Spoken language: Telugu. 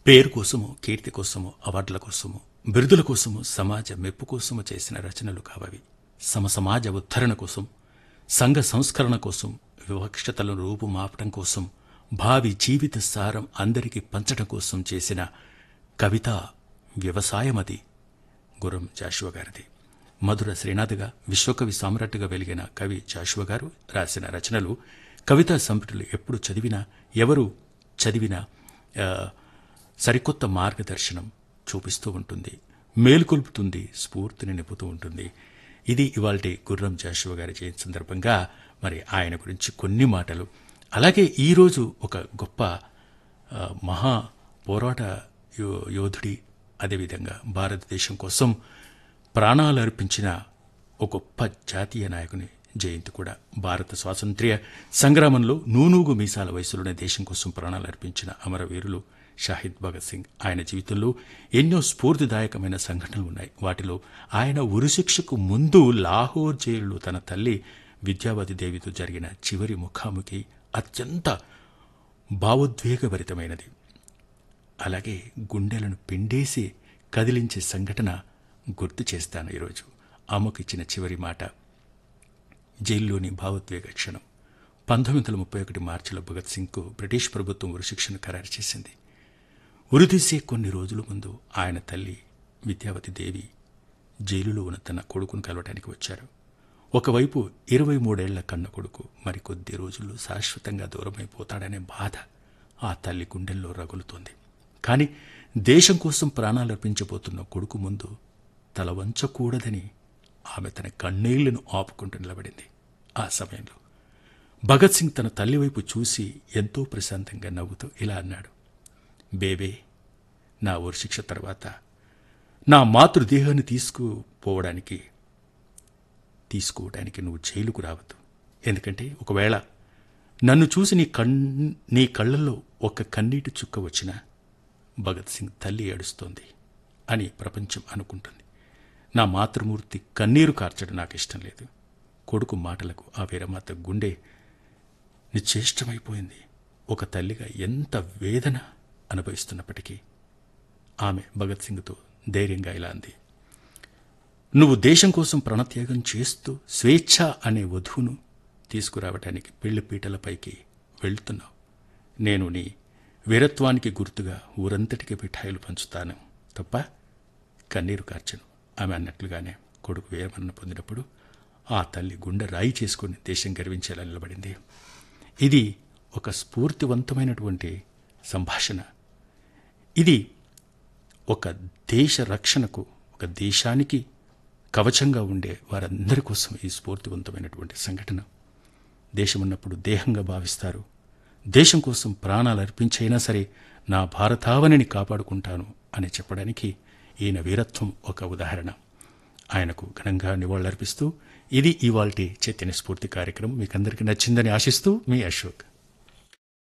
పేరు కోసము కీర్తి కోసము అవార్డుల కోసము బిరుదుల కోసము సమాజ మెప్పు కోసము చేసిన రచనలు కావవి సమ సమాజ ఉద్ధరణ కోసం సంఘ సంస్కరణ కోసం వివక్షతలను రూపుమాపటం కోసం భావి జీవిత సారం అందరికీ పంచడం కోసం చేసిన కవిత వ్యవసాయమది గుర్రం జాషువ గారిది మధుర శ్రీనాథ్గా విశ్వకవి సామ్రాట్టుగా వెలిగిన కవి జాషువ గారు రాసిన రచనలు కవితా సంపుటులు ఎప్పుడు చదివినా ఎవరు చదివినా ఆ, సరికొత్త మార్గదర్శనం చూపిస్తూ ఉంటుంది మేలుకొల్పుతుంది స్ఫూర్తిని నింపుతూ ఉంటుంది ఇది ఇవాల్టి గుర్రం జాషువ గారి జయంతి సందర్భంగా మరి ఆయన గురించి కొన్ని మాటలు అలాగే ఈరోజు ఒక గొప్ప ఆ, మహా పోరాట యో- యోధుడి అదేవిధంగా భారతదేశం కోసం ప్రాణాలు అర్పించిన ఒక గొప్ప జాతీయ నాయకుని జయంతి కూడా భారత స్వాతంత్ర్య సంగ్రామంలో నూనూగు మీసాల వయసులోనే దేశం కోసం ప్రాణాలు అర్పించిన అమరవీరులు షాహిద్ భగత్ సింగ్ ఆయన జీవితంలో ఎన్నో స్ఫూర్తిదాయకమైన సంఘటనలు ఉన్నాయి వాటిలో ఆయన ఉరిశిక్షకు ముందు లాహోర్ జైలులో తన తల్లి విద్యావతి దేవితో జరిగిన చివరి ముఖాముఖి అత్యంత భావోద్వేగభరితమైనది అలాగే గుండెలను పిండేసి కదిలించే సంఘటన గుర్తు చేస్తాను ఈరోజు అమ్మకు ఇచ్చిన చివరి మాట జైల్లోని భావోద్వేగ క్షణం పంతొమ్మిది వందల ముప్పై ఒకటి మార్చిలో భగత్ సింగ్కు బ్రిటిష్ ప్రభుత్వం ఉరిశిక్షను ఖరారు చేసింది ఉరితీసే కొన్ని రోజుల ముందు ఆయన తల్లి విద్యావతి దేవి జైలులో ఉన్న తన కొడుకును కలవటానికి వచ్చారు ఒకవైపు ఇరవై మూడేళ్ల కన్న కొడుకు మరికొద్ది రోజుల్లో శాశ్వతంగా దూరమైపోతాడనే బాధ ఆ తల్లి గుండెల్లో రగులుతోంది కానీ దేశం కోసం ప్రాణాలు అర్పించబోతున్న కొడుకు ముందు తల వంచకూడదని ఆమె తన కన్నీళ్లను ఆపుకుంటూ నిలబడింది ఆ సమయంలో భగత్ సింగ్ తన తల్లి వైపు చూసి ఎంతో ప్రశాంతంగా నవ్వుతూ ఇలా అన్నాడు బేబే నా ఉరిశిక్ష తర్వాత నా మాతృదేహాన్ని తీసుకుపోవడానికి తీసుకోవడానికి నువ్వు జైలుకు రావద్దు ఎందుకంటే ఒకవేళ నన్ను చూసి నీ కన్ నీ కళ్ళల్లో ఒక కన్నీటి చుక్క వచ్చినా భగత్ సింగ్ తల్లి ఏడుస్తోంది అని ప్రపంచం అనుకుంటుంది నా మాతృమూర్తి కన్నీరు కార్చడం నాకు ఇష్టం లేదు కొడుకు మాటలకు ఆ వీరమాత గుండె నిశ్చేష్టమైపోయింది ఒక తల్లిగా ఎంత వేదన అనుభవిస్తున్నప్పటికీ ఆమె భగత్ సింగ్తో ధైర్యంగా ఇలా అంది నువ్వు దేశం కోసం ప్రాణత్యాగం చేస్తూ స్వేచ్ఛ అనే వధువును తీసుకురావటానికి పెళ్లి పీటలపైకి వెళ్తున్నావు నేను నీ వీరత్వానికి గుర్తుగా ఊరంతటికి మిఠాయిలు పంచుతాను తప్ప కన్నీరు కార్చను ఆమె అన్నట్లుగానే కొడుకు వీరమరణ పొందినప్పుడు ఆ తల్లి గుండె రాయి చేసుకుని దేశం గర్వించేలా నిలబడింది ఇది ఒక స్ఫూర్తివంతమైనటువంటి సంభాషణ ఇది ఒక దేశ రక్షణకు ఒక దేశానికి కవచంగా ఉండే వారందరి కోసం ఈ స్ఫూర్తివంతమైనటువంటి సంఘటన దేశం ఉన్నప్పుడు దేహంగా భావిస్తారు దేశం కోసం ప్రాణాలు అర్పించైనా సరే నా భారతావనిని కాపాడుకుంటాను అని చెప్పడానికి ఈయన వీరత్వం ఒక ఉదాహరణ ఆయనకు ఘనంగా నివాళులర్పిస్తూ ఇది ఇవాల్టి చైతన్య స్ఫూర్తి కార్యక్రమం మీకందరికీ నచ్చిందని ఆశిస్తూ మీ అశోక్